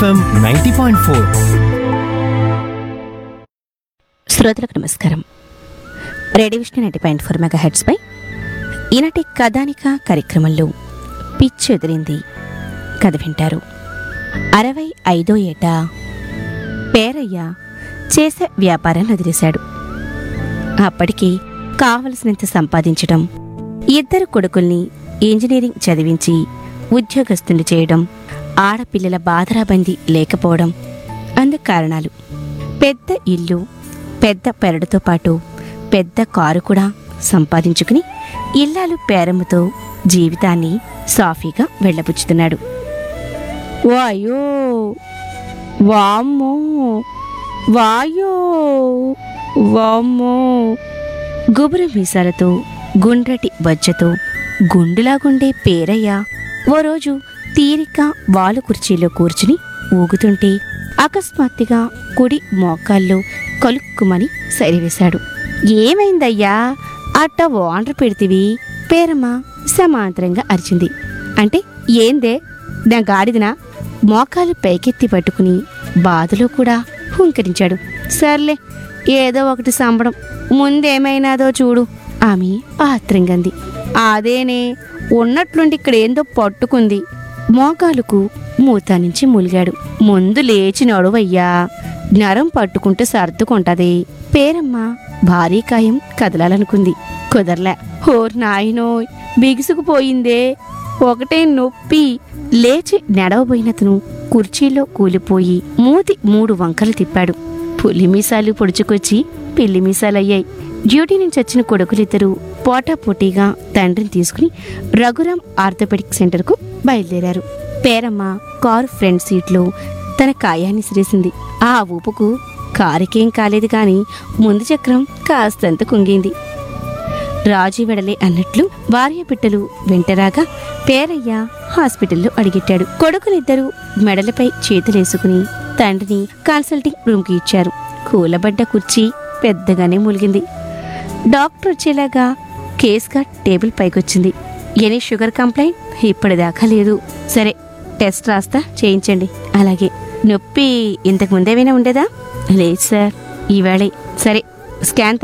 FM ninety point four శ్రోతలకు నమస్కారం radio Vishnu ninety point four మెగా హెడ్స్పై ఈనాటి కథానిక కార్యక్రమంలో పిచ్చి ఎదిరింది కథ వింటారు అరవై ఐదో ఏట పేరయ్య చేసే వ్యాపారాన్ని వదిలేశాడు అప్పటికి కావలసినంత సంపాదించడం ఇద్దరు కొడుకుల్ని ఇంజనీరింగ్ చదివించి ఉద్యోగస్తుని చేయడం ఆడపిల్లల బాధరాబందీ లేకపోవడం అందుకు కారణాలు పెద్ద ఇల్లు పెద్ద పెరడుతో పాటు పెద్ద కారు కూడా సంపాదించుకుని ఇల్లాలు పేరమ్మతో జీవితాన్ని సాఫీగా వెళ్ళబుచ్చుతున్నాడు వాయో వామ్మో వాయో వామ్మో గుబురు మీసాలతో గుండ్రటి బజ్జతో గుండులాగుండే పేరయ్య ఓ రోజు తీరిక వాలు కుర్చీలో కూర్చుని ఊగుతుంటే అకస్మాత్తుగా కుడి మోకాల్లో కలుక్కుమని సరివేశాడు ఏమైందయ్యా అట్ట వాండ్ర పెడితివి పేరమ్మ సమాంతరంగా అరిచింది అంటే ఏందే నా గాడిదనా మోకాలు పైకెత్తి పట్టుకుని బాధలో కూడా హుంకరించాడు సర్లే ఏదో ఒకటి సంబడం ముందేమైనాదో చూడు ఆమె ఆత్రంగంది అదేనే ఉన్నట్లుండి ఇక్కడ ఏందో పట్టుకుంది మోకాలుకు మూత నుంచి ములిగాడు ముందు లేచి నడువయ్యా నరం పట్టుకుంటే సర్దుకుంటది పేరమ్మ భారీ కాయం కదలాలనుకుంది కుదరలే హోర్ నాయనోయ్ బిగుసుకుపోయిందే ఒకటే నొప్పి లేచి నడవబోయినతను కుర్చీలో కూలిపోయి మూతి మూడు వంకలు తిప్పాడు పులి మీసాలు పొడుచుకొచ్చి పిల్లి మీసాలయ్యాయి డ్యూటీ నుంచి వచ్చిన కొడుకులిద్దరూ పోటాపోటీగా తండ్రిని తీసుకుని రఘురాం ఆర్థోపెడిక్ సెంటర్కు బయలుదేరారు పేరమ్మ కారు ఫ్రంట్ సీట్లో తన కాయాన్ని సిరేసింది ఆ ఊపుకు కారుకేం కాలేదు కాని ముందు చక్రం కాస్తంత కుంగింది రాజు వెడలే అన్నట్లు భార్య బిడ్డలు వెంటరాగా పేరయ్య హాస్పిటల్లో అడిగెట్టాడు కొడుకులిద్దరూ మెడలపై చేతులేసుకుని తండ్రిని కన్సల్టింగ్ రూమ్కి ఇచ్చారు కూలబడ్డ కుర్చీ పెద్దగానే మూలిగింది డాక్టర్ వచ్చేలాగా కేసుగా టేబుల్ పైకొచ్చింది ఎనీ షుగర్ కంప్లైంట్ ఇప్పటిదాకా లేదు సరే టెస్ట్ రాస్తా చేయించండి అలాగే నొప్పి ఇంతకు ముందేమైనా ఉండేదా లేదు సార్ ఈవేళ సరే స్కాన్